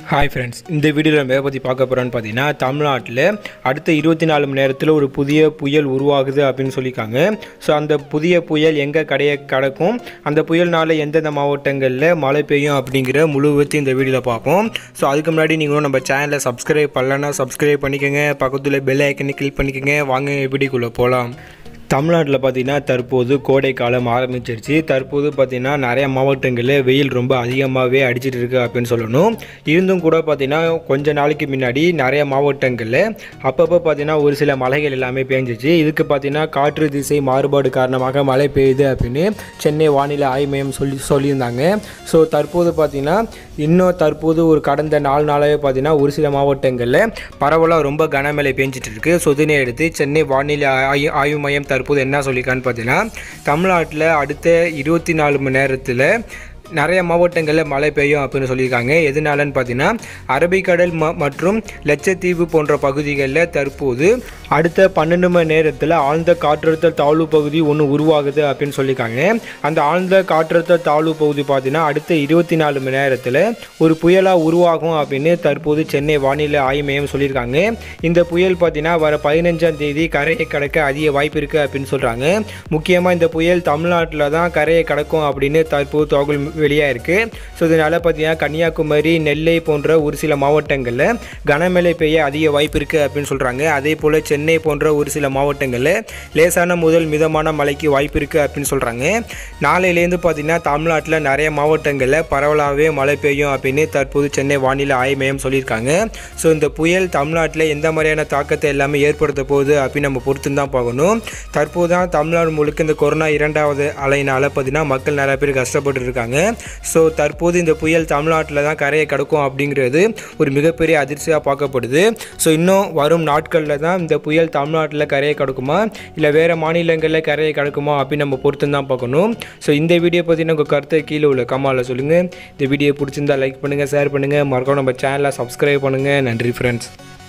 hi friends இந்த வீடியோவில் நம்ம எதை பற்றி பார்க்க போகிறோன்னு பார்த்தீங்கன்னா தமிழ்நாட்டில் அடுத்த இருபத்தி நாலு மணி நேரத்தில் ஒரு புதிய புயல் உருவாகுது அப்படின்னு சொல்லியிருக்காங்க ஸோ அந்த புதிய புயல் எங்கே கடைய கடக்கும் அந்த புயல்னால எந்தெந்த மாவட்டங்களில் மழை பெய்யும் அப்படிங்கிற முழு விவரத்தை இந்த வீடியோவில் பார்ப்போம் ஸோ அதுக்கு முன்னாடி நீங்களும் நம்ம சேனலை சப்ஸ்கிரைப் பண்ணலன்னா சப்ஸ்கிரைப் பண்ணிக்கோங்க பக்கத்தில் பெல் ஐக்கனை கிளிக் பண்ணிக்கோங்க வாங்க வீடியோக்குள்ளே போகலாம் தமிழ்நாட்டில் பார்த்தீங்கன்னா தற்போது கோடை காலம் ஆரம்பிச்சிருச்சு தற்போது பார்த்தீங்கன்னா நிறைய மாவட்டங்களில் வெயில் ரொம்ப அதிகமாகவே அடிச்சிட்டு இருக்கு அப்படின்னு சொல்லணும் இருந்தும் கூட பார்த்தீங்கன்னா கொஞ்ச நாளைக்கு முன்னாடி நிறைய மாவட்டங்களில் அப்பப்போ பார்த்தீங்கன்னா ஒரு சில மலைகள் எல்லாமே பேஞ்சிச்சு இதுக்கு பார்த்தீங்கன்னா காற்று திசை மாறுபாடு காரணமாக மழை பெய்யுது அப்படின்னு சென்னை வானிலை ஆய்வு மையம் சொல்லி சொல்லியிருந்தாங்க ஸோ தற்போது பார்த்தீங்கன்னா இன்னும் தற்போது ஒரு கடந்த நாலு நாளாகவே பார்த்தீங்கன்னா ஒரு சில மாவட்டங்களில் பரவலாக ரொம்ப கனமழை பெஞ்சிட்டு இருக்கு ஸோ இதனை அடுத்து சென்னை வானிலை ஆய்வு ஆய்வு மையம் தற்போது என்ன சொல்லியிருக்கான்னு பார்த்தீங்கன்னா தமிழ்நாட்டில் அடுத்த இருபத்தி நாலு மணி நேரத்தில் நிறைய மாவட்டங்களில் மழை பெய்யும் அப்படின்னு சொல்லியிருக்காங்க எதனாலன்னு பார்த்தீங்கன்னா அரபிக்கடல் ம மற்றும் லட்சத்தீவு போன்ற பகுதிகளில் தற்போது அடுத்த பன்னெண்டு மணி நேரத்தில் ஆழ்ந்த காற்றழுத்த தாழ்வு பகுதி ஒன்று உருவாகுது அப்படின்னு சொல்லியிருக்காங்க அந்த ஆழ்ந்த காற்றழுத்த தாழ்வு பகுதி பார்த்தீங்கன்னா அடுத்த இருபத்தி நாலு மணி நேரத்தில் ஒரு புயலாக உருவாகும் அப்படின்னு தற்போது சென்னை வானிலை ஆய்வு மையம் சொல்லியிருக்காங்க இந்த புயல் பார்த்தீங்கன்னா வர பதினஞ்சாம் தேதி கரையை கடக்க அதிக வாய்ப்பு இருக்குது அப்படின்னு சொல்கிறாங்க முக்கியமாக இந்த புயல் தமிழ்நாட்டில் தான் கரையை கடக்கும் அப்படின்னு தற்போது தகவல் வெளியாக இருக்குது ஸோ இதனால் பார்த்தீங்கன்னா கன்னியாகுமரி நெல்லை போன்ற ஒரு சில மாவட்டங்களில் கனமழை பெய்ய அதிக வாய்ப்பு இருக்குது அப்படின்னு சொல்கிறாங்க அதே போல் சென்னை போன்ற ஒரு சில மாவட்டங்களில் லேசான முதல் மிதமான மழைக்கு வாய்ப்பு இருக்குது அப்படின்னு சொல்கிறாங்க நாளையிலேருந்து பார்த்தீங்கன்னா தமிழ்நாட்டில் நிறைய மாவட்டங்களில் பரவலாகவே மழை பெய்யும் அப்படின்னு தற்போது சென்னை வானிலை ஆய்வு மையம் சொல்லியிருக்காங்க ஸோ இந்த புயல் தமிழ்நாட்டில் எந்த மாதிரியான தாக்கத்தை எல்லாமே ஏற்படுத்த போகுது அப்படின்னு நம்ம பொறுத்து தான் பார்க்கணும் தற்போது தான் தமிழ்நாடு முழுக்க இந்த கொரோனா இரண்டாவது அலையினால் பார்த்தீங்கன்னா மக்கள் நிறைய பேர் கஷ்டப்பட்டு இருக்காங்க ஸோ தற்போது இந்த புயல் தமிழ்நாட்டில் தான் கரையை கடக்கும் அப்படிங்கிறது ஒரு மிகப்பெரிய அதிர்ச்சியாக பார்க்கப்படுது ஸோ இன்னும் வரும் நாட்களில் தான் இந்த புயல் தமிழ்நாட்டில் கரையை கடக்குமா இல்லை வேறு மாநிலங்களில் கரையை கடக்குமா அப்படின்னு நம்ம பொறுத்து தான் பார்க்கணும் ஸோ இந்த வீடியோ பற்றி உங்கள் கருத்தை கீழே உள்ள கமாலில் சொல்லுங்கள் இந்த வீடியோ பிடிச்சிருந்தா லைக் பண்ணுங்கள் ஷேர் பண்ணுங்கள் மறக்காம நம்ம சேனலை சப்ஸ்கிரைப் பண்ணுங்கள் நன்றி ஃப்ரெண்ட்ஸ்